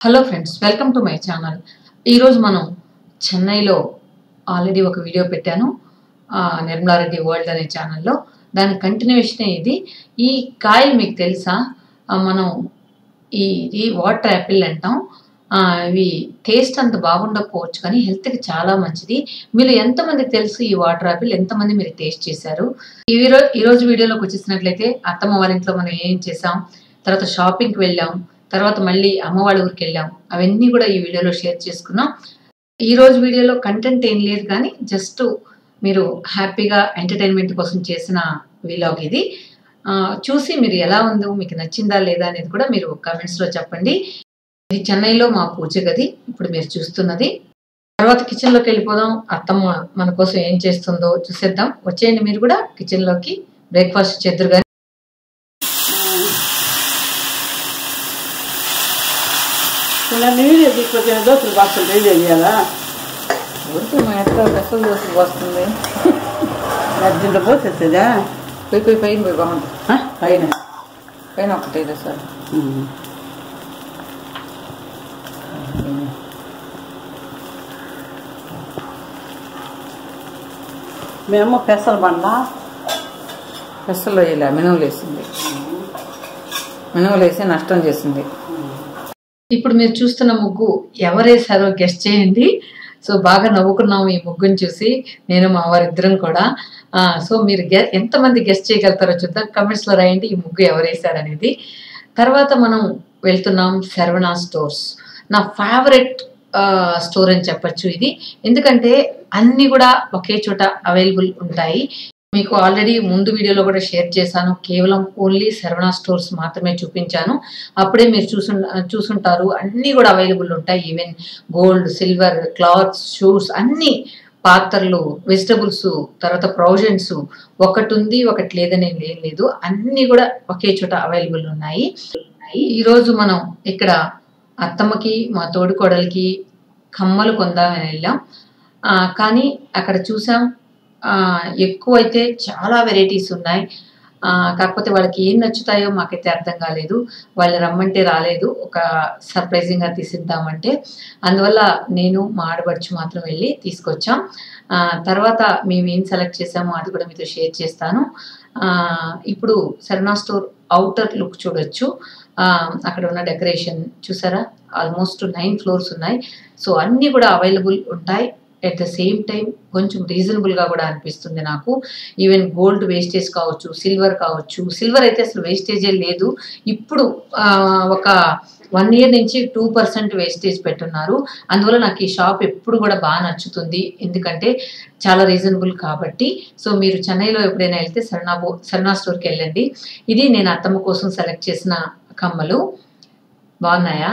Hello friends welcome to my channel ఈరోజు మనం చెన్నైలో ఆల్రెడీ ఒక వీడియో పెట్టాను ఆ, నిర్మలారెడ్డి వరల్డ్ అనే ఛానల్లో దాని కంటిన్యూషన్ ఇది ఈ కాయలు మీకు తెలుసా ఆ, మనం ఈ ఇది వాటర్ యాపిల్ అంటాం ఆ, ఇవి టేస్ట్ అంత బాగుండకపోవచ్చు కానీ హెల్త్కి చాలా మంచిది మీరు ఎంతమందికి తెలుసు ఈ వాటర్ యాపిల్ ఎంతమంది మీరు టేస్ట్ చేశారు ఈ రో- ఈ రోజు వీడియోలోకి వచ్చేసినట్లయితే అత్తమ్మ వాళ్ళ ఇంట్లో మనం ఏం చేసాం తర్వాత షాపింగ్కి వెళ్ళాం తర్వాత మళ్ళీ అమ్మ వాళ్ళ ఊరికి వెళ్ళాం అవన్నీ కూడా ఈ వీడియోలో షేర్ చేసుకున్నాం ఈ రోజు వీడియోలో కంటెంట్ ఏం లేదు కానీ జస్ట్ మీరు హ్యాపీగా ఎంటర్టైన్మెంట్ కోసం చేసిన వీలాగ్ ఇది ఆ, చూసి మీరు ఎలా ఉందో మీకు నచ్చిందా లేదా అనేది కూడా మీరు కమెంట్స్లో చెప్పండి ఇది చెన్నైలో మా పూజ గది ఇప్పుడు మీరు చూస్తున్నది తర్వాత కిచెన్లోకి వెళ్ళిపోదాం అత్తమ్మ మన కోసం ఏం చేస్తుందో చూసేద్దాం వచ్చేయండి మీరు కూడా కిచెన్లోకి బ్రేక్ఫాస్ట్ చేద్దరు కానీ ఇలా నీళ్ళు తీసుకొచ్చిన దోశలు బాక్సులు రెడీ చేయాలా ఊరికి మా అత్త పెసలు దోశలు వస్తుంది దీంట్లో పోసేస్తుందా పోయి పోయి పైన పోయి బాగుంటుంది ఆ, పైన పైన ఒకటే సార్ ఉమ్. మేము పెసలు బండ పెసలు ఇలా మినుములు వేసింది మినుములు వేసి నష్టం చేసింది ఇప్పుడు మీరు చూస్తున్న ముగ్గు ఎవరేసారో గెస్ట్ చేయండి సో బాగా నవ్వుకున్నాము ఈ ముగ్గుని చూసి నేను మా వారిద్దరం కూడా ఆ, సో మీరు గె- ఎంతమంది గెస్ట్ చేయగలుగుతారో చూద్దాం కమెంట్స్లో రాయండి ఈ ముగ్గు ఎవరేసారు అనేది తర్వాత మనం వెళ్తున్నాం శరవణ స్టోర్స్ నా ఫేవరెట్ స్టోర్ అని చెప్పొచ్చు ఇది ఎందుకంటే అన్ని కూడా ఒకే చోట అవైలబుల్ ఉంటాయి మీకు ఆల్రెడీ ముందు వీడియోలో కూడా షేర్ చేశాను కేవలం ఓన్లీ శరవణ స్టోర్స్ మాత్రమే చూపించాను అప్పుడే మీరు చూసు చూసుంటారు అన్నీ కూడా అవైలబుల్ ఉంటాయి even gold silver clothes shoes అన్నీ పాత్రలు వెజిటబుల్స్ తర్వాత ప్రొవిజన్స్ ఒకటి ఉంది ఒకటి లేదని ఏం లేదు అన్నీ కూడా ఒకే చోట అవైలబుల్ ఉన్నాయి ఈరోజు మనం ఇక్కడ అత్తమ్మకి మా తోడుకోడలికి కమ్మలు కొందామని వెళ్ళాం ఆ, కానీ అక్కడ చూసాం ఆ, ఎక్కువైతే చాలా వెరైటీస్ ఉన్నాయి ఆ, కాకపోతే వాళ్ళకి ఏం నచ్చుతాయో మాకైతే అర్థం కాలేదు వాళ్ళు రమ్మంటే రాలేదు ఒక సర్ప్రైజింగ్గా తీసిద్దామంటే అందువల్ల నేను మా ఆడబడుచు మాత్రం వెళ్ళి తీసుకొచ్చాం ఆ, తర్వాత మేము ఏం సెలెక్ట్ చేసామో అది కూడా మీతో షేర్ చేస్తాను ఆ, ఇప్పుడు సరణా స్టోర్ అవుటర్ లుక్ చూడొచ్చు ఆ, అక్కడ ఉన్న డెకరేషన్ చూసారా ఆల్మోస్ట్ నైన్ ఫ్లోర్స్ ఉన్నాయి సో అన్నీ కూడా అవైలబుల్ ఉంటాయి ఎట్ ద సేమ్ టైం కొంచెం రీజనబుల్గా కూడా అనిపిస్తుంది నాకు ఈవెన్ గోల్డ్ వేస్టేజ్ కావచ్చు సిల్వర్ కావచ్చు సిల్వర్ అయితే అసలు వేస్టేజే లేదు ఇప్పుడు ఆ, ఒక వన్ ఇయర్ నుంచి టూ పర్సెంట్ వేస్టేజ్ పెట్టున్నారు అందువల్ల నాకు ఈ షాప్ ఎప్పుడు కూడా బాగా నచ్చుతుంది ఎందుకంటే చాలా రీజనబుల్ కాబట్టి సో మీరు చెన్నైలో ఎప్పుడైనా వెళ్తే సరణా బో సరణా స్టోర్కి వెళ్ళండి ఇది నేను అత్తమ్మ కోసం సెలెక్ట్ చేసిన కమ్మలు బాగున్నాయా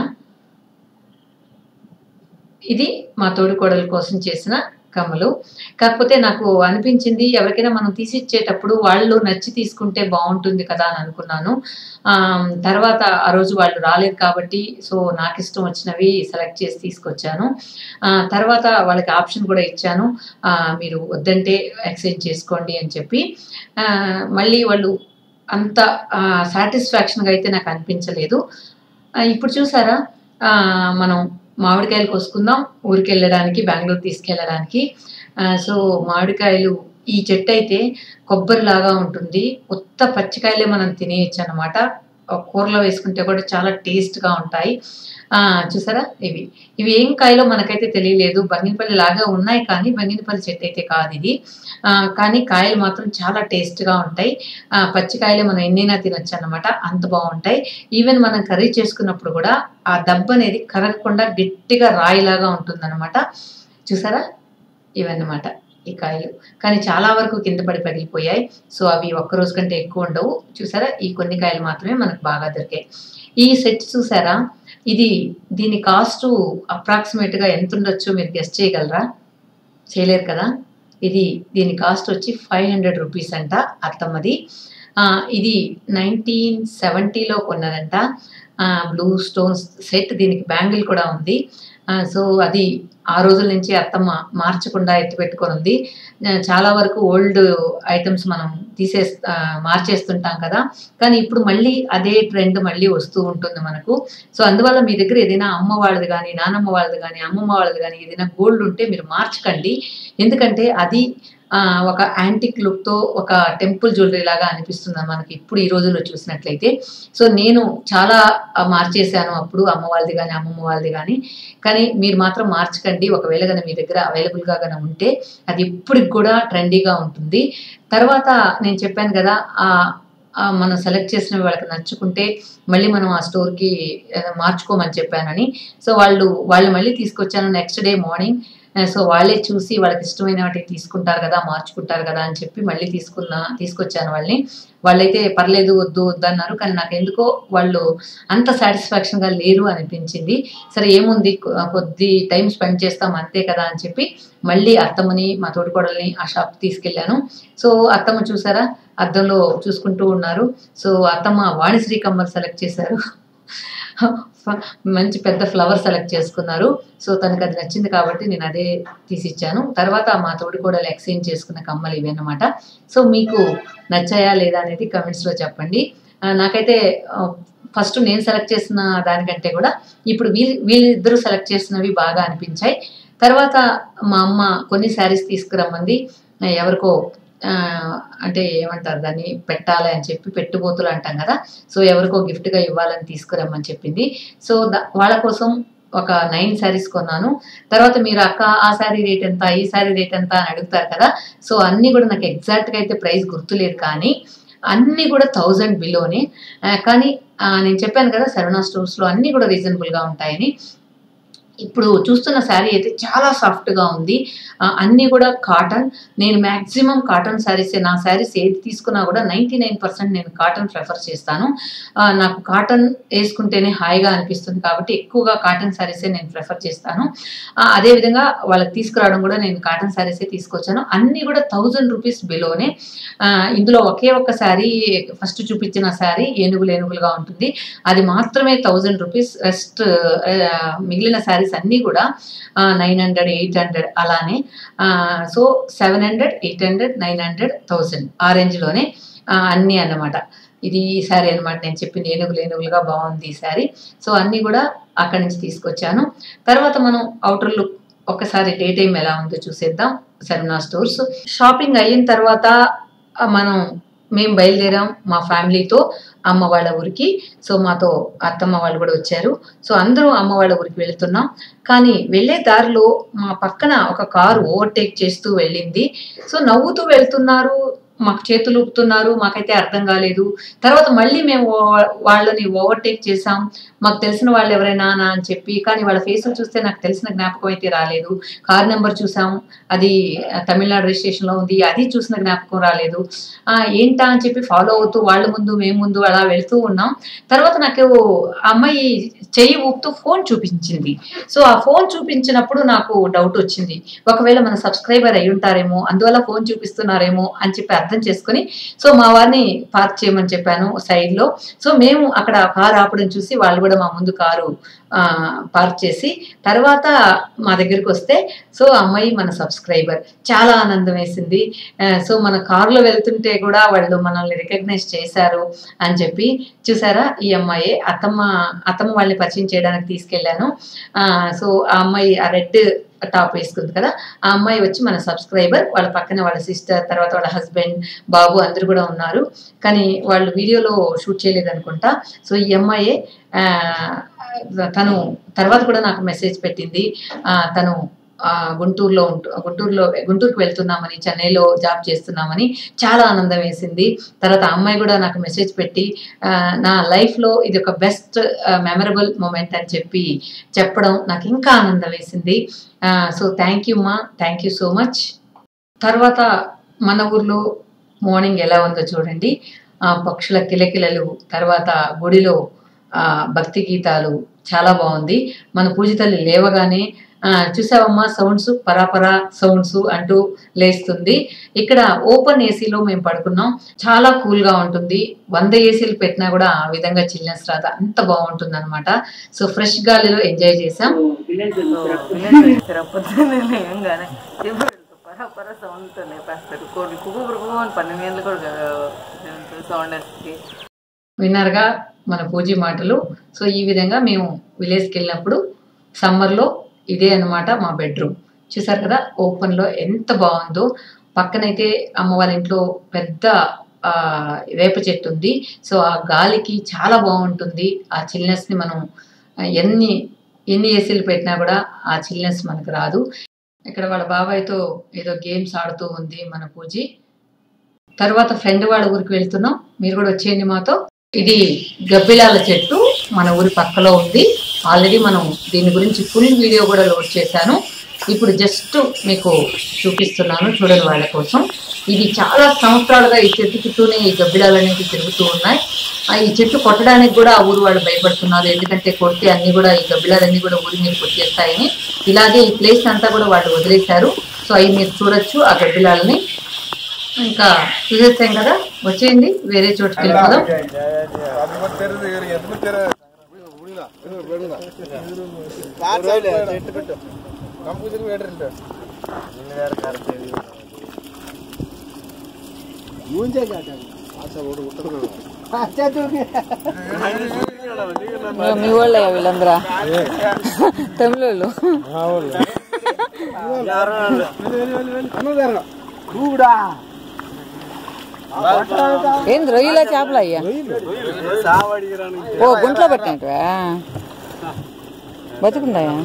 ఇది మా తోడుకోడల కోసం చేసిన కమ్మలు కాకపోతే నాకు అనిపించింది ఎవరికైనా మనం తీసిచ్చేటప్పుడు వాళ్ళు నచ్చి తీసుకుంటే బాగుంటుంది కదా అని అనుకున్నాను ఆ, తర్వాత ఆ రోజు వాళ్ళు రాలేదు కాబట్టి సో నాకు ఇష్టం వచ్చినవి సెలెక్ట్ చేసి తీసుకొచ్చాను ఆ, తర్వాత వాళ్ళకి ఆప్షన్ కూడా ఇచ్చాను ఆ, మీరు వద్దంటే ఎక్స్చేంజ్ చేసుకోండి అని చెప్పి ఆ, మళ్ళీ వాళ్ళు అంత సాటిస్ఫాక్షన్గా అయితే నాకు అనిపించలేదు ఆ, ఇప్పుడు చూసారా ఆ, మనం మామిడికాయలు కోసుకుందాం ఊరికి వెళ్ళడానికి బెంగళూరు తీసుకెళ్ళడానికి ఆ, సో మామిడికాయలు ఈ చెట్టు అయితే కొబ్బరి లాగా ఉంటుంది కొత్త పచ్చికాయలే మనం తినేయచ్చు అనమాట కూరలో వేసుకుంటే కూడా చాలా టేస్ట్గా ఉంటాయి ఆ, చూసారా ఇవి ఇవి ఏం కాయలో మనకైతే తెలియలేదు బంగినపల్లి లాగా ఉన్నాయి కానీ బంగినపల్లి చెట్టు అయితే కాదు ఇది ఆ, కానీ కాయలు మాత్రం చాలా టేస్ట్గా ఉంటాయి ఆ, పచ్చికాయలే మనం ఎన్నైనా తినొచ్చు అనమాట అంత బాగుంటాయి ఈవెన్ మనం కర్రీ చేసుకున్నప్పుడు కూడా ఆ దెబ్బ అనేది కరగకుండా గట్టిగా రాయిలాగా ఉంటుందన్నమాట చూసారా ఇవన్నమాట ఈ కాయలు కానీ చాలా వరకు కింద పడి పగిలిపోయాయి సో అవి ఒక్క రోజు కంటే ఎక్కువ ఉండవు చూసారా ఈ కొన్ని కాయలు మాత్రమే మనకు బాగా దొరికాయి ఈ సెట్ చూసారా ఇది దీని కాస్ట్ అప్రాక్సిమేట్గా ఎంత ఉండొచ్చో మీరు గెస్ట్ చేయగలరా చేయలేరు కదా ఇది దీని కాస్ట్ వచ్చి ఫైవ్ హండ్రెడ్ రూపీస్ అంట అత్తమ్మది ఆ, ఇది నైన్టీన్ సెవెంటీలో కొన్నదంట బ్లూ స్టోన్స్ సెట్ దీనికి బ్యాంగిల్ కూడా ఉంది ఆ, సో అది ఆ రోజుల నుంచి అత్తమ్మ మార్చకుండా ఎత్తి పెట్టుకొని ఉంది ఆ, చాలా వరకు ఓల్డ్ ఐటమ్స్ మనం తీసే మార్చేస్తుంటాం కదా కానీ ఇప్పుడు మళ్ళీ అదే ట్రెండ్ మళ్ళీ వస్తూ ఉంటుంది మనకు సో అందువల్ల మీ దగ్గర ఏదైనా అమ్మ వాళ్ళది కానీ నానమ్మ వాళ్ళది కానీ అమ్మమ్మ వాళ్ళది కానీ ఏదైనా గోల్డ్ ఉంటే మీరు మార్చకండి ఎందుకంటే అది ఆ, ఒక యాంటిక్ లుక్తో ఒక టెంపుల్ జ్యువెలరీ లాగా అనిపిస్తుంది మనకి ఇప్పుడు ఈ రోజుల్లో చూసినట్లయితే సో నేను చాలా ఆ, మార్చేశాను అప్పుడు అమ్మ వాళ్ళది కానీ అమ్మమ్మ వాళ్ళది కానీ కానీ మీరు మాత్రం మార్చకండి ఒకవేళ కానీ మీ దగ్గర అవైలబుల్గా కానీ ఉంటే అది ఇప్పటికి కూడా ట్రెండీగా ఉంటుంది తర్వాత నేను చెప్పాను కదా ఆ ఆ మనం సెలెక్ట్ చేసిన వాళ్ళకి నచ్చుకుంటే మళ్ళీ మనం ఆ స్టోర్కి మార్చుకోమని చెప్పానని సో వాళ్ళు వాళ్ళు మళ్ళీ తీసుకొచ్చాను నెక్స్ట్ డే మార్నింగ్ సో వాళ్ళే చూసి వాళ్ళకి ఇష్టమైన వాటికి తీసుకుంటారు కదా మార్చుకుంటారు కదా అని చెప్పి మళ్ళీ తీసుకున్నా తీసుకొచ్చాను వాళ్ళని వాళ్ళైతే పర్లేదు వద్దు వద్దు అన్నారు కానీ నాకు ఎందుకో వాళ్ళు అంత సాటిస్ఫాక్షన్గా లేరు అనిపించింది సరే ఏముంది కొ- కొద్ది టైం స్పెండ్ చేస్తాం అంతే కదా అని చెప్పి మళ్ళీ అత్తమ్మని మా తోటికోడల్ని ఆ షాప్ తీసుకెళ్ళాను సో అత్తమ్మ చూసారా అద్దంలో చూసుకుంటూ ఉన్నారు సో అత్తమ్మ వాణిశ్రీ కమ్మలు సెలెక్ట్ చేశారు ఫ- మంచి పెద్ద ఫ్లవర్ సెలెక్ట్ చేసుకున్నారు సో తనకు అది నచ్చింది కాబట్టి నేను అదే తీసిచ్చాను తర్వాత మా తోడి కూడా ఎక్స్చేంజ్ చేసుకున్న కమ్మలు ఇవి అన్నమాట సో మీకు నచ్చాయా లేదా అనేది కమెంట్స్లో చెప్పండి ఆ, నాకైతే ఫస్ట్ నేను సెలెక్ట్ చేసిన దానికంటే కూడా ఇప్పుడు వీళ్ళు వీళ్ళిద్దరూ సెలెక్ట్ చేసినవి బాగా అనిపించాయి తర్వాత మా అమ్మ కొన్ని శారీస్ తీసుకురమ్మంది ఆ, ఎవరికో ఆ, అంటే ఏమంటారు దాన్ని పెట్టాలి అని చెప్పి పెట్టుబోతులు అంటాం కదా సో ఎవరికో గిఫ్ట్గా ఇవ్వాలని తీసుకురమ్మని చెప్పింది సో ద- వాళ్ళ కోసం ఒక నైన్ శారీస్ కొన్నాను తర్వాత మీరు అక్క ఆ శారీ రేట్ ఎంత ఈ శారీ రేట్ ఎంత అని అడుగుతారు కదా సో అన్నీ కూడా నాకు ఎగ్జాక్ట్గా అయితే ప్రైస్ గుర్తులేదు కానీ అన్నీ కూడా థౌజండ్ బిలోనే ఆ, కానీ ఆ, నేను చెప్పాను కదా శరవణ స్టోర్స్లో అన్నీ కూడా రీజనబుల్గా ఉంటాయని ఇప్పుడు చూస్తున్న శారీ అయితే చాలా సాఫ్ట్గా ఉంది ఆ, అన్నీ కూడా కాటన్ నేను మ్యాక్సిమం కాటన్ శారీసే నా శారీస్ ఏది తీసుకున్నా కూడా నైంటీ నైన్ పర్సెంట్ నేను కాటన్ ప్రిఫర్ చేస్తాను ఆ, నాకు కాటన్ వేసుకుంటేనే హాయిగా అనిపిస్తుంది కాబట్టి ఎక్కువగా కాటన్ శారీసే నేను ప్రిఫర్ చేస్తాను ఆ, అదేవిధంగా వాళ్ళకి తీసుకురావడం కూడా నేను కాటన్ శారీసే తీసుకొచ్చాను అన్నీ కూడా థౌజండ్ రూపీస్ బిలోనే ఆ, ఇందులో ఒకే ఒక్క శారీ ఫస్ట్ చూపించిన శారీ ఏనుగులు ఏనుగులుగా ఉంటుంది అది మాత్రమే థౌజండ్ రూపీస్ రెస్ట్ మిగిలిన శారీస్ అన్నీ కూడా నైన్ హండ్రెడ్ ఎయిట్ హండ్రెడ్ అలానే so seven hundred eight hundred nine hundred thousand ఆ రేంజ్లోనే అన్నీ అన్నమాట ఇది ఈ శారీ అనమాట నేను చెప్పింది ఏనుగులు ఏనుగులుగా బాగుంది ఈ శారీ సో అన్నీ కూడా అక్కడి నుంచి తీసుకొచ్చాను తర్వాత మనం అవుటర్ లుక్ ఒకసారి డే టైం ఎలా ఉందో చూసేద్దాం శర్మా స్టోర్స్ షాపింగ్ అయిన తర్వాత ఆ, మనం మేము బయలుదేరాం మా ఫ్యామిలీతో అమ్మ వాళ్ళ ఊరికి సో మాతో అత్తమ్మ వాళ్ళు కూడా వచ్చారు సో అందరూ అమ్మ వాళ్ళ ఊరికి వెళుతున్నాం కానీ వెళ్ళే దారిలో మా పక్కన ఒక కారు ఓవర్టేక్ చేస్తూ వెళ్ళింది సో నవ్వుతూ వెళ్తున్నారు మాకు చేతులు ఊపుతున్నారు మాకైతే అర్థం కాలేదు తర్వాత మళ్ళీ మేము వా- వాళ్ళని ఓవర్టేక్ చేసాం మాకు తెలిసిన వాళ్ళు ఎవరైనా నా అని చెప్పి కానీ వాళ్ళ ఫేసులు చూస్తే నాకు తెలిసిన జ్ఞాపకం అయితే రాలేదు కార్ నెంబర్ చూసాం అది ఆ, తమిళనాడు రిజిస్ట్రేషన్లో ఉంది అది చూసిన జ్ఞాపకం రాలేదు ఆ, ఏంటా అని చెప్పి ఫాలో అవుతూ వాళ్ళ ముందు మేము ముందు అలా వెళ్తూ ఉన్నాం తర్వాత నాకు ఆ అమ్మాయి చెయ్యి ఊపుతూ ఫోన్ చూపించింది సో ఆ ఫోన్ చూపించినప్పుడు నాకు డౌట్ వచ్చింది ఒకవేళ మన సబ్స్క్రైబర్ అయి ఉంటారేమో అందువల్ల ఫోన్ చూపిస్తున్నారేమో అని చెప్పి అర్థం చేసుకుని సో మా వారిని పార్క్ చేయమని చెప్పాను సైడ్ లో సో మేము అక్కడ కారు ఆపడం చూసి వాళ్ళు కూడా మా ముందు కారు ఆ, పార్క్ చేసి తర్వాత మా దగ్గరికి వస్తే సో అమ్మాయి మన సబ్స్క్రైబర్ చాలా ఆనందం వేసింది ఆ, సో మన కారులో వెళ్తుంటే కూడా వాళ్ళు మనల్ని రికగ్నైజ్ చేశారు అని చెప్పి చూసారా ఈ అమ్మాయి అత్తమ్మ అత్తమ్మ వాళ్ళని పరిచయం చేయడానికి తీసుకెళ్ళాను ఆ, సో ఆ అమ్మాయి ఆ రెడ్ టాప్ వేసుకుంది కదా ఆ అమ్మాయి వచ్చి మన సబ్స్క్రైబర్ వాళ్ళ పక్కన వాళ్ళ సిస్టర్ తర్వాత వాళ్ళ హస్బెండ్ బాబు అందరూ కూడా ఉన్నారు కానీ వాళ్ళు వీడియోలో షూట్ చేయలేదు అనుకుంటా సో ఈ అమ్మాయి ఆ, తను తర్వాత కూడా నాకు మెసేజ్ పెట్టింది ఆ, తను ఆ, గుంటూరులో ఉంటూ గుంటూరులో గుంటూరుకు వెళ్తున్నామని చెన్నైలో జాబ్ చేస్తున్నామని చాలా ఆనందం వేసింది తర్వాత ఆ అమ్మాయి కూడా నాకు మెసేజ్ పెట్టి ఆ, నా లైఫ్లో ఇది ఒక బెస్ట్ మెమరబుల్ మూమెంట్ అని చెప్పి చెప్పడం నాకు ఇంకా ఆనందం వేసింది సో థ్యాంక్ యూ మా థ్యాంక్ యూ సో మచ్ తర్వాత మన ఊర్లో మార్నింగ్ ఎలా ఉందో చూడండి ఆ పక్షుల కిలకిలలు తర్వాత గుడిలో ఆ భక్తి గీతాలు చాలా బాగుంది మన పూజ తల్లి లేవగానే ఆ, చూసావమ్మా సౌండ్స్ పరాపరా సౌండ్స్ అంటూ లేస్తుంది ఇక్కడ ఓపెన్ ఏసీలో మేము పడుకున్నాం చాలా కూల్ గా ఉంటుంది వంద ఏసీలు పెట్టినా కూడా ఆ విధంగా చిల్నెస్ రాదు అంత బాగుంటుంది అనమాట సో ఫ్రెష్ గాలిలో ఎంజాయ్ చేసాం పొద్దున్నే లేయంగానే ఎప్పుడు పర పర సౌండ్తో లేపేస్తారు కోడి కుక్కు కుక్కు అని పన్నెండు గంటలు కూడా సౌండ్ వస్తుంది విన్నారుగా మన పూజీ మాటలు సో ఈ విధంగా మేము విలేజ్కి వెళ్ళినప్పుడు సమ్మర్లో ఇదే అన్నమాట మా బెడ్రూమ్ చూసారు కదా ఓపెన్లో ఎంత బాగుందో పక్కనైతే అమ్మ వాళ్ళ ఇంట్లో పెద్ద ఆ, వేప చెట్టు ఉంది సో ఆ గాలికి చాలా బాగుంటుంది ఆ చిల్నెస్ని మనం ఆ, ఎన్ని ఎన్ని ఏసీలు పెట్టినా కూడా ఆ చిల్నెస్ మనకు రాదు ఇక్కడ వాళ్ళ బాబాయ్తో ఏదో గేమ్స్ ఆడుతూ ఉంది మన పూజీ తర్వాత ఫ్రెండ్ వాళ్ళ ఊరికి వెళ్తున్నాం మీరు కూడా వచ్చేయండి మాతో ఇది గబ్బిలాల చెట్టు మన ఊరి పక్కలో ఉంది ఆల్రెడీ మనం దీని గురించి ఫుల్ వీడియో కూడా లోడ్ చేశాను ఇప్పుడు జస్ట్ మీకు చూపిస్తున్నాను చూడండి వాళ్ళ కోసం ఇది చాలా సంవత్సరాలుగా ఈ చెట్టు చుట్టూనే ఈ గబ్బిలాలు అనేవి తిరుగుతూ ఉన్నాయి ఆ ఈ చెట్టు కొట్టడానికి కూడా ఆ ఊరు వాళ్ళు భయపడుతున్నారు ఎందుకంటే కొడితే అన్ని కూడా ఈ గబ్బిలాలన్నీ కూడా ఊరి మీద కొట్టేస్తాయని ఇలాగే ఈ ప్లేస్ అంతా కూడా వాళ్ళు వదిలేశారు సో అవి మీరు చూడొచ్చు ఆ గబ్బిలాలని ఇంకా చూసేస్తాం కదా వచ్చేయండి వేరే చోటుకి వెళ్ళిపోదాం మీ వాళ్ళే వీళ్ళందరా తమిళ ఏంది రొయ్యల చేపలు అయ్యా ఓ గుంట్లో పెట్టినట్టువా బతుకున్నాయా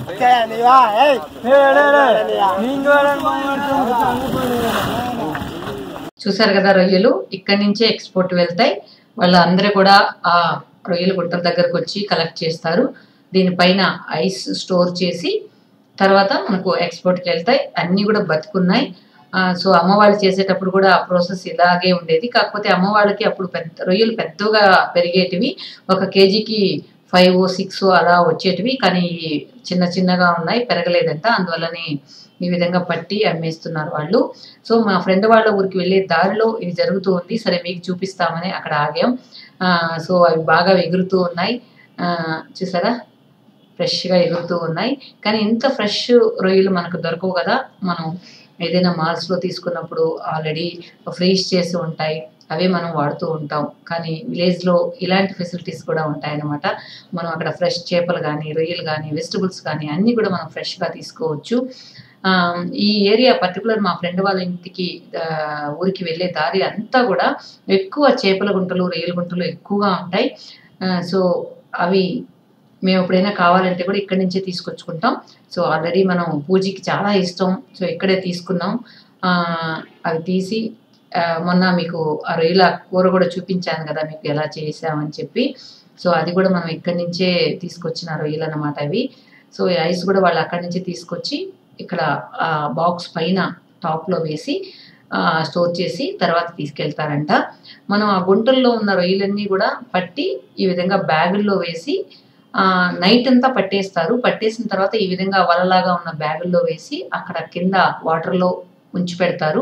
చూసారు కదా రొయ్యలు ఇక్కడి నుంచే ఎక్స్పోర్ట్ వెళ్తాయి వాళ్ళందరూ కూడా ఆ రొయ్యల గుంటల దగ్గరకు వచ్చి కలెక్ట్ చేస్తారు దీనిపైన ఐస్ స్టోర్ చేసి తర్వాత మనకు ఎక్స్పోర్ట్కి వెళ్తాయి అన్నీ కూడా బతుకున్నాయి ఆ, సో అమ్మ వాళ్ళు చేసేటప్పుడు కూడా ఆ ప్రాసెస్ ఇలాగే ఉండేది కాకపోతే అమ్మ వాళ్ళకి అప్పుడు పెద్ద రొయ్యలు పెద్దగా పెరిగేటివి ఒక కేజీకి ఫైవ్ సిక్స్ అలా వచ్చేటివి కానీ ఈ చిన్న చిన్నగా ఉన్నాయి పెరగలేదంట అందువల్లనే ఈ విధంగా పట్టి అమ్మేస్తున్నారు వాళ్ళు సో మా ఫ్రెండ్ వాళ్ళ ఊరికి వెళ్ళే దారిలో ఇది జరుగుతూ ఉంది సరే మీకు చూపిస్తామని అక్కడ ఆగాం ఆ, సో అవి బాగా ఎగురుతూ ఉన్నాయి ఆ, చూసారా ఫ్రెష్గా ఎగురుతూ ఉన్నాయి కానీ ఇంత ఫ్రెష్ రొయ్యలు మనకు దొరకవు కదా మనం ఏదైనా మాల్స్లో తీసుకున్నప్పుడు ఆల్రెడీ ఫ్రీజ్ చేసి ఉంటాయి అవే మనం వాడుతూ ఉంటాం కానీ విలేజ్లో ఇలాంటి ఫెసిలిటీస్ కూడా ఉంటాయన్నమాట మనం అక్కడ ఫ్రెష్ చేపలు కానీ రొయ్యలు కానీ వెజిటబుల్స్ కానీ అన్నీ కూడా మనం ఫ్రెష్గా తీసుకోవచ్చు ఆ, ఈ ఏరియా పర్టికులర్ మా ఫ్రెండ్ వాళ్ళ ఇంటికి ఆ, ఊరికి వెళ్ళే దారి అంతా కూడా ఎక్కువ చేపల గుంటలు రొయ్యల గుంటలు ఎక్కువగా ఉంటాయి ఆ, సో అవి మేము ఎప్పుడైనా కావాలంటే కూడా ఇక్కడి నుంచే తీసుకొచ్చుకుంటాం సో ఆల్రెడీ మనం పూజకి చాలా ఇష్టం సో ఇక్కడే తీసుకున్నాం ఆ, అవి తీసి ఆ, మొన్న మీకు ఆ రొయ్యల కూర కూడా చూపించాను కదా మీకు ఎలా చేసామని చెప్పి సో అది కూడా మనం ఇక్కడి నుంచే తీసుకొచ్చిన రొయ్యలు అన్నమాట అవి సో ఈ ఐస్ కూడా వాళ్ళు అక్కడి నుంచి తీసుకొచ్చి ఇక్కడ ఆ బాక్స్ పైన టాప్లో వేసి స్టోర్ చేసి తర్వాత తీసుకెళ్తారంట మనం ఆ గుంటల్లో ఉన్న రొయ్యలన్నీ కూడా పట్టి ఈ విధంగా బ్యాగుల్లో వేసి నైట్ అంతా పట్టేస్తారు పట్టేసిన తర్వాత ఈ విధంగా వలలాగా ఉన్న బ్యాగుల్లో వేసి అక్కడ కింద వాటర్లో ఉంచి పెడతారు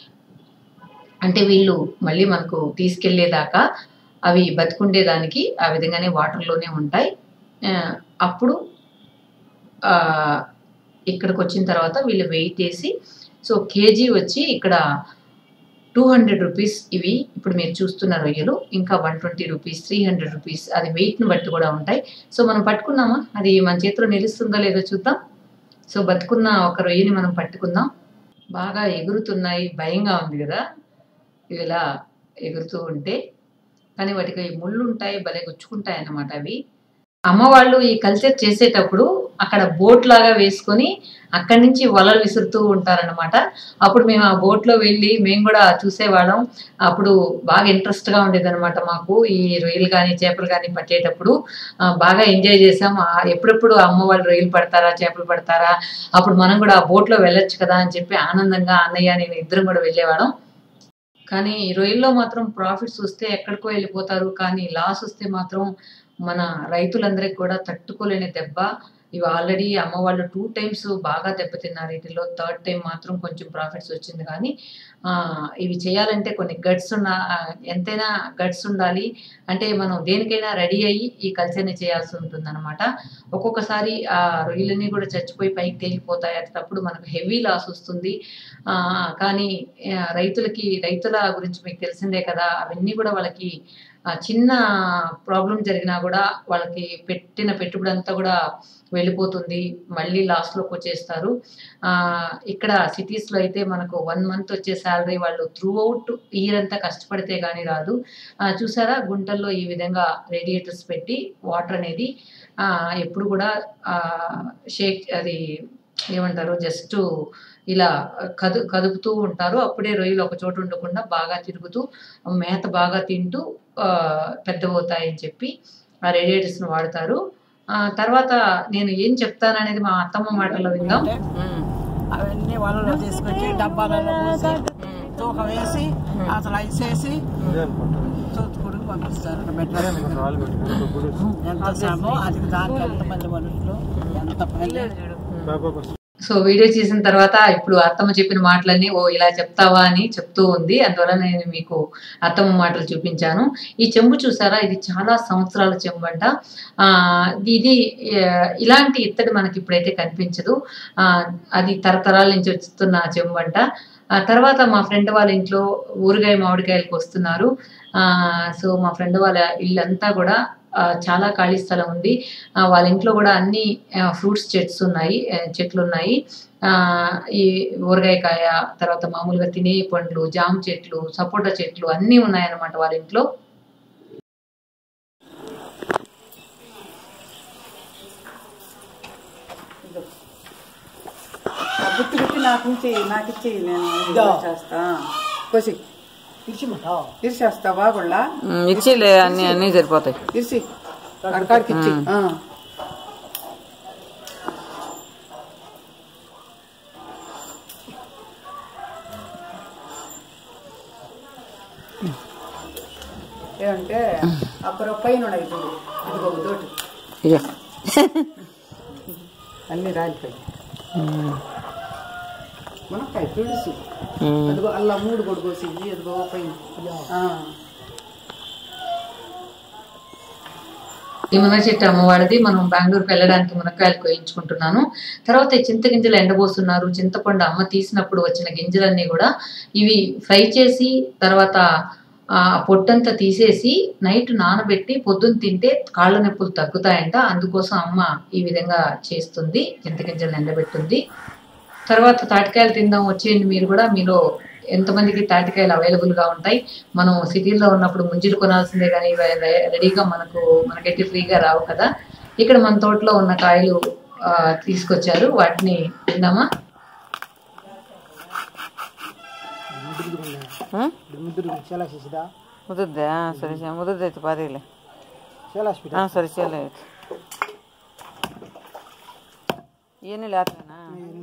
అంటే వీళ్ళు మళ్ళీ మనకు తీసుకెళ్లేదాకా అవి బతుకుండేదానికి ఆ విధంగానే వాటర్లోనే ఉంటాయి ఆ, అప్పుడు ఆ, ఇక్కడికి వచ్చిన తర్వాత వీళ్ళు వెయిట్ వేసి సో కేజీ వచ్చి ఇక్కడ టూ హండ్రెడ్ రూపీస్ ఇవి ఇప్పుడు మీరు చూస్తున్న రొయ్యలు ఇంకా one twenty rupees three hundred rupees అది వెయిట్ని బట్టి కూడా ఉంటాయి సో మనం పట్టుకున్నామా అది మన చేతిలో నిలుస్తుందో లేదో చూద్దాం సో బతుకున్న ఒక రొయ్యని మనం పట్టుకుందాం బాగా ఎగురుతున్నాయి భయంగా ఉంది కదా ఇవి ఇలా ఎగురుతూ ఉంటే కానీ వాటికి ముళ్ళు ఉంటాయి భలే గుచ్చుకుంటాయి అన్నమాట అవి అమ్మ వాళ్ళు ఈ కల్చర్ చేసేటప్పుడు అక్కడ బోట్ లాగా వేసుకొని అక్కడి నుంచి వలలు విసురుతూ ఉంటారన్నమాట అప్పుడు మేము ఆ boat లో వెళ్ళి మేము కూడా చూసేవాళ్ళం అప్పుడు బాగా ఇంట్రెస్ట్ గా ఉండేది అనమాట మాకు ఈ రొయ్యలు కానీ చేపలు కానీ పట్టేటప్పుడు ఆ, బాగా ఎంజాయ్ చేసాం ఆ, ఎప్పుడెప్పుడు అమ్మ వాళ్ళు రొయ్యలు పడతారా చేపలు పడతారా అప్పుడు మనం కూడా ఆ boat లో వెళ్ళొచ్చు కదా అని చెప్పి ఆనందంగా అన్నయ్య నేను ఇద్దరం కూడా వెళ్ళేవాళ్ళం కానీ ఈ రొయ్యల్లో మాత్రం ప్రాఫిట్స్ వస్తే ఎక్కడికో వెళ్ళిపోతారు కానీ లాస్ వస్తే మాత్రం మన రైతులందరికీ కూడా తట్టుకోలేని దెబ్బ ఇవి ఆల్రెడీ అమ్మ వాళ్ళు టూ టైమ్స్ బాగా దెబ్బతిన్నారు వీటిలో థర్డ్ టైం మాత్రం కొంచెం ప్రాఫిట్స్ వచ్చింది కానీ ఆ, ఇవి చేయాలంటే కొన్ని గట్స్ ఉన్న ఆ, ఎంతైనా గట్స్ ఉండాలి అంటే మనం దేనికైనా రెడీ అయ్యి ఈ కల్చర్ని చేయాల్సి ఉంటుంది అనమాట ఒక్కొక్కసారి ఆ రొయ్యలన్నీ కూడా చచ్చిపోయి పైకి తేలిపోతాయి అప్పుడు మనకు హెవీ లాస్ వస్తుంది ఆ, కానీ ఆ, రైతులకి రైతుల గురించి మీకు తెలిసిందే కదా అవన్నీ కూడా వాళ్ళకి ఆ, చిన్న ప్రాబ్లం జరిగినా కూడా వాళ్ళకి పెట్టిన పెట్టుబడి అంతా కూడా వెళ్ళిపోతుంది మళ్ళీ లాస్ట్లోకి వచ్చేస్తారు ఆ, ఇక్కడ సిటీస్లో అయితే మనకు వన్ మంత్ వచ్చే శాలరీ వాళ్ళు త్రూ అవుట్ ఇయర్ అంతా కష్టపడితే కానీ రాదు ఆ, చూసారా గుంటల్లో ఈ విధంగా రేడియేటర్స్ పెట్టి వాటర్ అనేది ఆ, ఎప్పుడు కూడా షేక్ అది ఏమంటారు జస్ట్ ఇలా కదు కదుపుతూ ఉంటారు అప్పుడే రొయ్యలు ఒక చోట ఉండకుండా బాగా తిరుగుతూ మేత బాగా తింటూ ఆ, పెద్దవవుతాయని చెప్పి ఆ రేడియేటర్స్ని వాడతారు ఆ, తర్వాత నేను ఏం చెప్తాననేది మా అత్తమ్మ మాటల్లో విందాం ఉమ్. అవన్నీ వలలో తీసుకొచ్చి డబ్బాలలో పోసి తూకం వేసి అసలు ఐసేసి తూతుకుడికి పంపిస్తారు మెట్ల ఎంత శ్రమో అది దానికి ఎంతమంది మనుషులు ఎంత పని సో వీడియో చేసిన తర్వాత ఇప్పుడు అత్తమ్మ చెప్పిన మాటలన్నీ ఓ ఇలా చెప్తావా అని చెప్తూ ఉంది అందువల్ల నేను మీకు అత్తమ్మ మాటలు చూపించాను ఈ చెంబు చూసారా ఇది చాలా సంవత్సరాల చెంబు అంట ఆ, ఇది ఆ, ఇలాంటి ఇత్తడి మనకి ఇప్పుడైతే కనిపించదు ఆ, అది తరతరాల నుంచి వస్తున్న చెంబు అంట ఆ తర్వాత మా ఫ్రెండ్ వాళ్ళ ఇంట్లో ఊరగాయ మామిడికాయలకు వస్తున్నారు ఆ, సో మా ఫ్రెండ్ వాళ్ళ ఇల్లంతా కూడా ఆ, చాలా ఖాళీ స్థలం ఉంది ఆ, వాళ్ళ ఇంట్లో కూడా అన్ని ఫ్రూట్స్ చెట్స్ ఉన్నాయి ఆ, చెట్లు ఉన్నాయి ఆ, ఈ ఊరగాయకాయ తర్వాత మామూలుగా తినే పండ్లు జామ చెట్లు సపోటా చెట్లు అన్నీ ఉన్నాయన్నమాట వాళ్ళ ఇంట్లో గుర్తు పెట్టి నాకు ఇచ్చేయి నాకు ఇచ్చేయి నేను చేస్తా కోసి ఇరిచేస్తా బాగుండా ఇచ్చిలే అన్ని అన్ని సరిపోతాయి ఇరిసి అడకాడికి ఇచ్చి ఆ. ఏమంటే అక్కడ పైన ఉన్నాయి చూడు ఇదిగో ఒక దోటి ఇయ్యో. అన్ని రాలిపోయి మునక్కాయ తుడుసు ఉమ్. అదిగో అల్లా మూడు కొడుకోసి అదిగో పైన ఆ. ఈ మునగ చెట్టు అమ్మవాడిది మనం బెంగళూరుకి వెళ్ళడానికి మునక్కాయలు కోయించుకుంటున్నాను తర్వాత ఈ చింతగింజలు ఎండబోస్తున్నారు చింతపండు అమ్మ తీసినప్పుడు వచ్చిన గింజలన్నీ కూడా ఇవి ఫ్రై చేసి తర్వాత ఆ పొట్టంతా తీసేసి నైట్ నానబెట్టి పొద్దున్న తింటే కాళ్ళ నొప్పులు తగ్గుతాయంట అందుకోసం అమ్మ ఈ విధంగా చేస్తుంది చింతగింజలు ఎండబెట్టింది తర్వాత తాటికాయలు తిందాం వచ్చేయండి మీరు కూడా మీలో ఎంతమందికి తాటికాయలు అవైలబుల్ గా ఉంటాయి మనం సిటీల్లో ఉన్నప్పుడు ముంజీలు కొనాల్సిందే కానీ ఇవి రె- రెడీగా మనకు మనకైతే ఫ్రీగా రావు కదా ఇక్కడ మన తోటలో ఉన్న కాయలు ఆ, తీసుకొచ్చారు వాటిని తిందామా ఉమ్? ముదుద్దా సరే సరే ముదుద్దు అయితే పారేలే ఆ, సరే సరే ఇవన్నీ లేతనా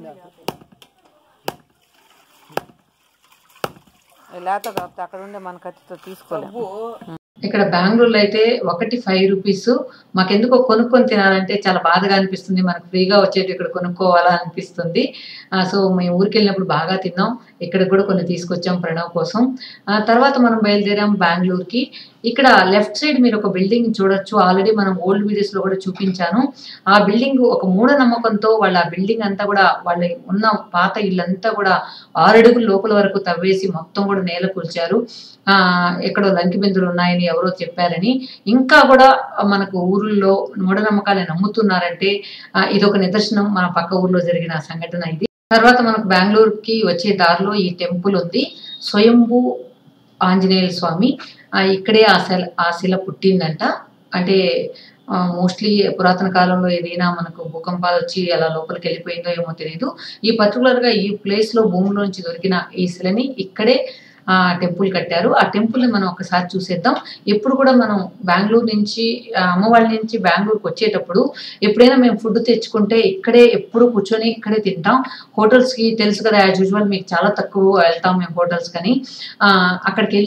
లేత కాకపోతే అక్కడ ఉండే మన కత్తితో తీసుకోలేము ఇక్కడ బెంగళూరులో అయితే ఒకటి ఫైవ్ రూపీస్ మాకెందుకో కొనుక్కొని తినాలంటే చాలా బాధగా అనిపిస్తుంది మనకు ఫ్రీగా వచ్చేటి ఇక్కడ కొనుక్కోవాలా అనిపిస్తుంది ఆ, సో మేము ఊరికి వెళ్ళినప్పుడు బాగా తిన్నాం ఇక్కడ కూడా కొన్ని తీసుకొచ్చాం ప్రణవ్ కోసం ఆ తర్వాత మనం బయలుదేరాం బెంగళూరుకి ఇక్కడ లెఫ్ట్ సైడ్ మీరు ఒక బిల్డింగ్ చూడొచ్చు ఆల్రెడీ మనం ఓల్డ్ వీడియోస్ లో కూడా చూపించాను ఆ బిల్డింగ్ ఒక మూఢనమ్మకంతో వాళ్ళ ఆ బిల్డింగ్ అంతా కూడా వాళ్ళ ఉన్న పాత ఇల్లంతా కూడా ఆరడుగుల లోపల వరకు తవ్వేసి మొత్తం కూడా నేల కూల్చారు ఆ ఎక్కడో లంకి బిందులు ఉన్నాయని ఎవరో చెప్పారని ఇంకా కూడా మనకు ఊర్లో మూఢనమ్మకాలను నమ్ముతున్నారంటే ఆ, ఇదొక నిదర్శనం మన పక్క ఊర్లో జరిగిన సంఘటన ఇది తర్వాత మనకు బెంగళూరుకి వచ్చే దారిలో ఈ టెంపుల్ ఉంది స్వయంభూ ఆంజనేయ స్వామి ఆ, ఇక్కడే ఆ శిల ఆ శిల పుట్టిందంట అంటే మోస్ట్లీ పురాతన కాలంలో ఏదైనా మనకు భూకంపాలు వచ్చి అలా లోపలికి వెళ్ళిపోయిందో ఏమో తెలియదు ఈ పర్టికులర్ గా ఈ ప్లేస్ లో భూమిలోంచి దొరికిన ఈ శిలని ఇక్కడే ఆ టెంపుల్ కట్టారు ఆ టెంపుల్ ని మనం ఒకసారి చూసేద్దాం ఎప్పుడు కూడా మనం బెంగళూరు నుంచి ఆ, అమ్మ వాళ్ళ నుంచి బెంగళూరుకి వచ్చేటప్పుడు ఎప్పుడైనా మేము ఫుడ్ తెచ్చుకుంటే ఇక్కడే ఎప్పుడు కూర్చొని ఇక్కడే తింటాం హోటల్స్ కి తెలుసు కదా యాజ్ యూజువల్ మీకు చాలా తక్కువ వెళ్తాం మేము హోటల్స్ కానీ ఆ, అక్కడికి వెళ్ళి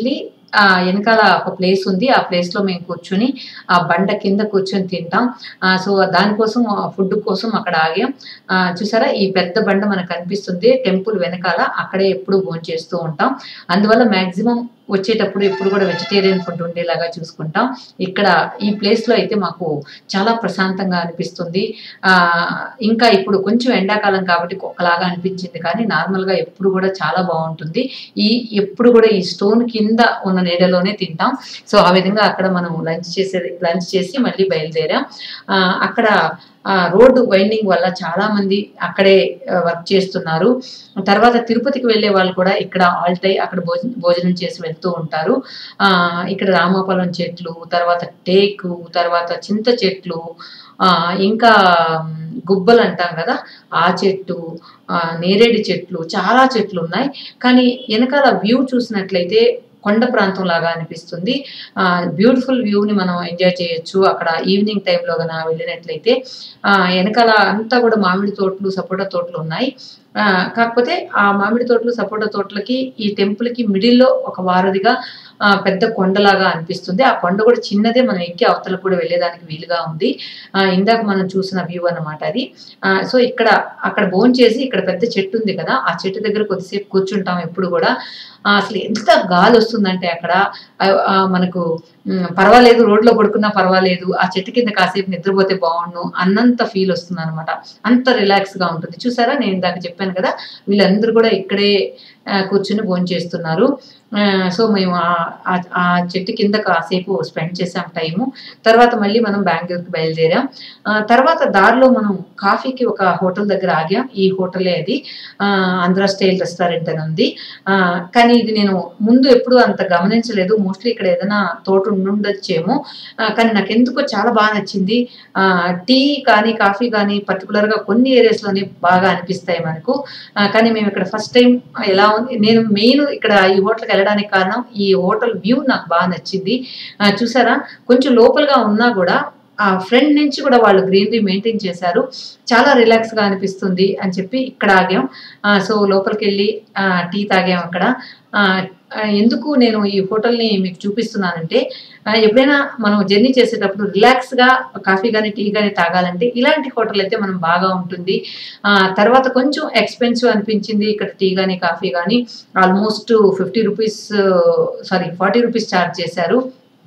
ఆ వెనకాల ఒక ప్లేస్ ఉంది ఆ ప్లేస్ లో మేము కూర్చొని ఆ బండ కింద కూర్చొని తింటాం ఆ, సో దానికోసం ఫుడ్ కోసం అక్కడ ఆగాం ఆ, చూసారా ఈ పెద్ద బండ మనకు కనిపిస్తుంది టెంపుల్ వెనకాల అక్కడే ఎప్పుడు భోజనం చేస్తూ ఉంటాం అందువల్ల మాక్సిమం వచ్చేటప్పుడు ఎప్పుడు కూడా వెజిటేరియన్ ఫుడ్ ఉండేలాగా చూసుకుంటాం ఇక్కడ ఈ ప్లేస్ లో అయితే మాకు చాలా ప్రశాంతంగా అనిపిస్తుంది ఆ ఇంకా ఇప్పుడు కొంచెం ఎండాకాలం కాబట్టి ఒకలాగా అనిపించింది కానీ నార్మల్ గా ఎప్పుడు కూడా చాలా బాగుంటుంది ఈ ఎప్పుడు కూడా ఈ స్టోన్ కింద ఉన్న నీడలోనే తింటాం సో ఆ విధంగా అక్కడ మనం లంచ్ చేసేది లంచ్ చేసి మళ్ళీ బయలుదేరాం ఆ, అక్కడ ఆ, రోడ్డు వైండింగ్ వల్ల చాలా మంది అక్కడే వర్క్ చేస్తున్నారు తర్వాత తిరుపతికి వెళ్ళే వాళ్ళు కూడా ఇక్కడ ఆల్ట్ అయి అక్కడ భోజనం భోజనం చేసి వెళ్తూ ఉంటారు ఆ ఇక్కడ రామాఫలం చెట్లు తర్వాత టేకు తర్వాత చింత చెట్లు ఆ ఇంకా మ్, గుబ్బలు అంటాం కదా ఆ చెట్టు ఆ నేరేడు చెట్లు చాలా చెట్లు ఉన్నాయి కానీ వెనకాల వ్యూ చూసినట్లయితే కొండ ప్రాంతం లాగా అనిపిస్తుంది ఆ బ్యూటిఫుల్ వ్యూని మనం ఎంజాయ్ చేయొచ్చు అక్కడ ఈవినింగ్ టైంలో కనుక వెళ్ళినట్లయితే ఆ వెనకాల అంతా కూడా మామిడి తోటలు సపోటా తోటలు ఉన్నాయి ఆ, కాకపోతే ఆ మామిడి తోటలు సపోటా తోటలకి ఈ టెంపుల్ కి మిడిల్లో ఒక వారధిగా ఆ, పెద్ద కొండలాగా అనిపిస్తుంది ఆ కొండ కూడా చిన్నదే మనం ఎక్కి అవతలకు కూడా వెళ్ళేదానికి వీలుగా ఉంది ఆ, ఇందాక మనం చూసిన వ్యూ అన్నమాట అది ఆ, సో ఇక్కడ అక్కడ బోన్ చేసి ఇక్కడ పెద్ద చెట్టు ఉంది కదా ఆ చెట్టు దగ్గర కొద్దిసేపు కూర్చుంటాం ఎప్పుడు కూడా ఆ, అసలు ఎంత గాలి వస్తుందంటే అక్కడ ఆ, ఆ, మనకు ఉమ్, పర్వాలేదు రోడ్లో పడుకున్నా పర్వాలేదు ఆ చెట్టు కింద కాసేపు నిద్రపోతే బాగుండు అన్నంత ఫీల్ వస్తుంది అనమాట అంత రిలాక్స్ గా ఉంటుంది చూసారా నేను ఇందాక చెప్పాను కదా వీళ్ళందరూ కూడా ఇక్కడే ఆ, కూర్చుని భోజనం చేస్తున్నారు ఆ, సో మేము ఆ- ఆ- ఆ చెట్టు కింద కాసేపు స్పెండ్ చేసాం టైము తర్వాత మళ్ళీ మనం బెంగళూరుకి బయలుదేరాం ఆ, తర్వాత దారిలో మనం కాఫీకి ఒక హోటల్ దగ్గర ఆగాం ఈ హోటలే అది ఆ, ఆంధ్ర స్టైల్ రెస్టారెంట్ అని ఉంది ఆ, కానీ ఇది నేను ముందు ఎప్పుడు అంత గమనించలేదు మోస్ట్లీ ఇక్కడ ఏదైనా తోట ఉండుండొచ్చేమో ఆ, కానీ నాకు ఎందుకో చాలా బాగా నచ్చింది ఆ, టీ కానీ కాఫీ కానీ పర్టికులర్గా కొన్ని ఏరియాస్లోనే బాగా అనిపిస్తాయి మనకు ఆ, కానీ మేము ఇక్కడ ఫస్ట్ టైం ఎలా ఉంది నేను మెయిన్ ఇక్కడ ఈ హోటల్కి వెళ్ళడానికి కారణం ఈ హోటల్ వ్యూ నాకు బాగా నచ్చింది ఆ, చూసారా కొంచెం లోపలగా ఉన్నా కూడా ఆ ఫ్రంట్ నుంచి కూడా వాళ్ళు గ్రీనరీ మెయింటైన్ చేశారు చాలా రిలాక్స్ గా అనిపిస్తుంది అని చెప్పి ఇక్కడ ఆగాం ఆ, సో లోపలికి వెళ్ళి ఆ, టీ తాగాం అక్కడ ఆ, ఆ, ఎందుకు నేను ఈ హోటల్ని మీకు చూపిస్తున్నానంటే ఆ, ఎప్పుడైనా మనం జర్నీ చేసేటప్పుడు రిలాక్స్ గా కాఫీ కానీ టీ కానీ తాగాలంటే ఇలాంటి హోటల్ అయితే మనం బాగా ఉంటుంది ఆ, తర్వాత కొంచెం ఎక్స్పెన్సివ్ అనిపించింది ఇక్కడ టీ కానీ కాఫీ కానీ almost fifty rupees sorry forty rupees charge చేశారు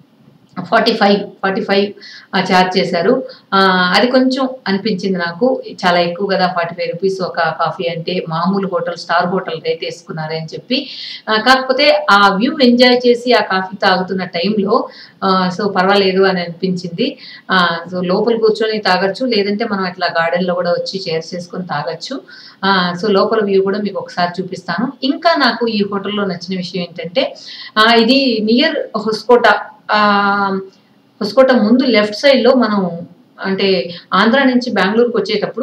forty five forty five charge చేశారు ఆ, అది కొంచెం అనిపించింది నాకు చాలా ఎక్కువ కదా ఫార్టీ ఫైవ్ రూపీస్ ఒక కాఫీ అంటే మామూలు హోటల్ స్టార్ హోటల్ రేట్ వేసుకున్నారే అని చెప్పి ఆ, కాకపోతే ఆ వ్యూ ఎంజాయ్ చేసి ఆ కాఫీ తాగుతున్న టైంలో సో పర్వాలేదు అని అనిపించింది ఆ, సో లోపల కూర్చొని తాగొచ్చు లేదంటే మనం ఇట్లా గార్డెన్లో కూడా వచ్చి చైర్స్ చేసుకొని తాగొచ్చు ఆ, సో లోపల వ్యూ కూడా మీకు ఒకసారి చూపిస్తాను ఇంకా నాకు ఈ హోటల్లో నచ్చిన విషయం ఏంటంటే ఆ, ఇది నియర్ హొస్కోట ఆ, హొస్కోట ముందు లెఫ్ట్ సైడ్ లో మనం అంటే ఆంధ్ర నుంచి బెంగళూరుకి వచ్చేటప్పుడు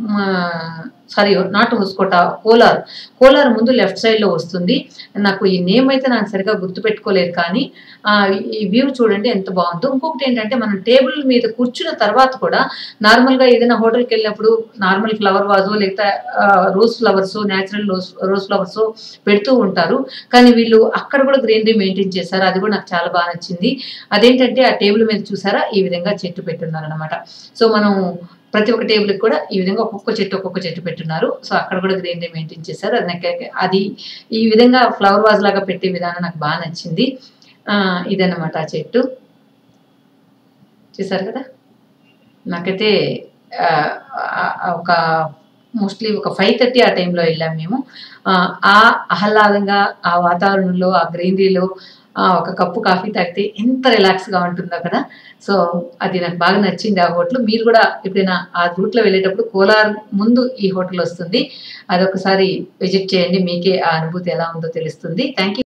సారీ నాట్ హొస్కోట కోలార్ కోలార్ ముందు లెఫ్ట్ సైడ్ లో వస్తుంది నాకు ఈ నేమ్ అయితే నాకు సరిగా గుర్తుపెట్టుకోలేదు కానీ ఆ, ఈ వ్యూ చూడండి ఎంత బాగుందో ఇంకొకటి ఏంటంటే మనం టేబుల్ మీద కూర్చున్న తర్వాత కూడా నార్మల్ గా ఏదైనా హోటల్కి వెళ్ళినప్పుడు నార్మల్ ఫ్లవర్ వాజో లేకపోతే rose flowers natural rose rose flowers పెడుతూ ఉంటారు కానీ వీళ్ళు అక్కడ కూడా గ్రీనరీ మెయింటైన్ చేశారు అది కూడా నాకు చాలా బాగా నచ్చింది అదేంటంటే ఆ టేబుల్ మీద చూసారా ఈ విధంగా చెట్టు పెట్టున్నారు అనమాట సో మనం ప్రతి ఒక్క టేబుల్ కూడా ఈ విధంగా ఒక్కొక్క చెట్టు ఒక్కొక్క చెట్టు పెట్టున్నారు సో అక్కడ కూడా గ్రీనరీ మెయింటైన్ చేశారు అది నాకు అది ఈ విధంగా ఫ్లవర్ వాజ్ లాగా పెట్టే విధానం నాకు బాగా నచ్చింది ఆ, ఇదన్నమాట ఆ చెట్టు చూసారు కదా నాకైతే ఆ, ఆ, ఒక మోస్ట్లీ ఒక ఫైవ్ థర్టీ ఆ టైంలో వెళ్ళాం మేము ఆ, ఆ ఆహ్లాదంగా ఆ వాతావరణంలో ఆ గ్రీనరీలో ఆ, ఒక కప్పు కాఫీ తాగితే ఎంత రిలాక్స్గా ఉంటుందో కదా సో అది నాకు బాగా నచ్చింది ఆ హోటల్ మీరు కూడా ఎప్పుడైనా ఆ రూట్లో వెళ్ళేటప్పుడు కోలార్ ముందు ఈ హోటల్ వస్తుంది అదొకసారి విజిట్ చేయండి మీకే ఆ అనుభూతి ఎలా ఉందో తెలుస్తుంది థ్యాంక్